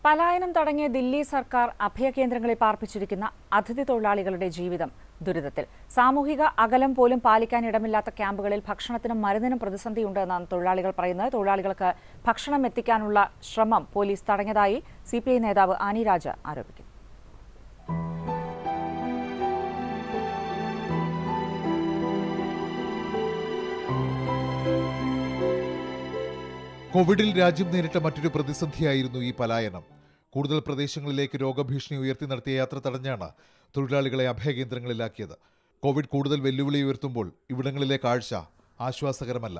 പലായനം തുടങ്ങിയ ദില്ലി സർക്കാർ അഭയകേന്ദ്രങ്ങളിൽ പാർപ്പിച്ചിരിക്കുന്ന അതിഥി തൊഴിലാളികളുടെ ജീവിതം ദുരിതത്തിൽ സാമൂഹിക അകലം പോലും പാലിക്കാൻ ഇടമില്ലാത്ത ക്യാമ്പുകളിൽ ഭക്ഷണത്തിനും മരുന്നിനും പ്രതിസന്ധിയുണ്ടെന്നാണ് തൊഴിലാളികൾ പറയുന്നത് തൊഴിലാളികൾക്ക് ഭക്ഷണം എത്തിക്കാനുള്ള ശ്രമം പോലീസ് തടഞ്ഞതായി സി നേതാവ് ആനി രാജ ആരോപിക്കുന്നു കോവിഡിൽ രാജ്യം നേരിട്ട മറ്റൊരു പ്രതിസന്ധിയായിരുന്നു ഈ പലായനം കൂടുതൽ പ്രദേശങ്ങളിലേക്ക് രോഗഭീഷണി ഉയർത്തി നടത്തിയ യാത്ര തടഞ്ഞാണ് തൊഴിലാളികളെ അഭയകേന്ദ്രങ്ങളിലാക്കിയത് കോവിഡ് കൂടുതൽ വെല്ലുവിളി ഉയർത്തുമ്പോൾ ഇവിടങ്ങളിലെ കാഴ്ച ആശ്വാസകരമല്ല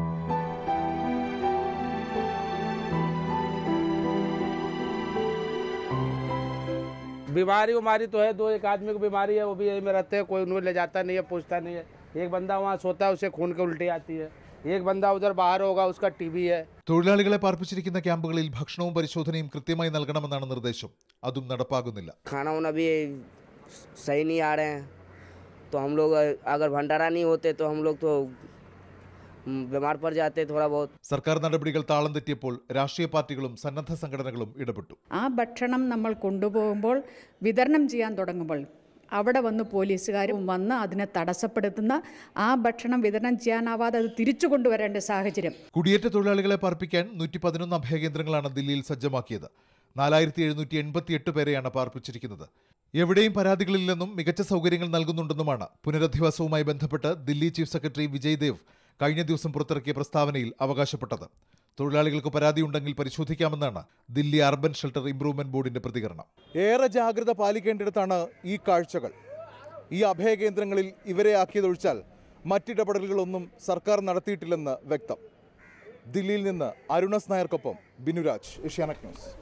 बीमारी उमारी तो है दो एक आदमी को बीमारी है वो भी यही में रहते हैं कोई उन्हें ले जाता नहीं है पूछता नहीं है एक बंदा वहाँ सोता है उसे खून के उल्टी आती है एक बंदा उधर बाहर होगा उसका टीबी है തൊഴിലാളികളെ പാർപ്പിച്ചിരിക്കുന്ന ക്യാമ്പുകളിൽ ഭക്ഷണവും പരിശോധനയും കൃത്യമായി നൽകണമെന്നാണ് നിർദ്ദേശം അതും നടപ്പാകുന്നില്ല खाना वाना भी सही नहीं आ रहे हैं तो हम लोग अगर भंडारा नहीं होते तो हम लोग तो हम्म, बीमार पड़ जाते थोड़ा बहुत സർക്കാർ നടപടികൾ താളം തെറ്റിയപ്പോൾ രാഷ്ട്രീയ പാർട്ടികളും സന്നദ്ധ സംഘടനകളും ഇടപെട്ടു ആ ഭക്ഷണം നമ്മൾ കൊണ്ടുപോകുമ്പോൾ വിതരണം ചെയ്യാൻ തുടങ്ങുമ്പോൾ അവിടെ വന്ന് പോലീസുകാരും വന്ന് അതിനെ തടസ്സപ്പെടുത്തുന്ന ആ ഭക്ഷണം വിതരണം ചെയ്യാനാവാതെ അത് തിരിച്ചു കൊണ്ടുവരേണ്ട സാഹചര്യം കുടിയേറ്റ തൊഴിലാളികളെ പാർപ്പിക്കാൻ നൂറ്റി പതിനൊന്ന് അഭയകേന്ദ്രങ്ങളാണ് ദില്ലിയിൽ സജ്ജമാക്കിയത് നാലായിരത്തി എഴുന്നൂറ്റി എൺപത്തിയെട്ട് പേരെയാണ് പാർപ്പിച്ചിരിക്കുന്നത് എവിടെയും പരാതികളില്ലെന്നും മികച്ച സൗകര്യങ്ങൾ നൽകുന്നുണ്ടെന്നുമാണ് പുനരധിവാസവുമായി ബന്ധപ്പെട്ട് ദില്ലി ചീഫ് സെക്രട്ടറി വിജയ് ദേവ് കഴിഞ്ഞ ദിവസം പുറത്തിറക്കിയ പ്രസ്താവനയിൽ അവകാശപ്പെട്ടത് തൊഴിലാളികൾക്ക് പരാതിയുണ്ടെങ്കിൽ പരിശോധിക്കാമെന്നാണ് ദില്ലി അർബൻ ഷെൽട്ടർ ഇംപ്രൂവ്മെന്റ് ബോർഡിന്റെ പ്രതികരണം ഏറെ ജാഗ്രത പാലിക്കേണ്ടിടത്താണ് ഈ കാഴ്ചകൾ ഈ അഭയകേന്ദ്രങ്ങളിൽ ഇവരെ ആക്കിയതൊഴിച്ചാൽ മറ്റിടപെടലുകളൊന്നും സർക്കാർ നടത്തിയിട്ടില്ലെന്ന് വ്യക്തം ദില്ലിയിൽ നിന്ന് അരുണസ് നായർക്കൊപ്പം ബിനുരാജ് ഏഷ്യാനെറ്റ് ന്യൂസ്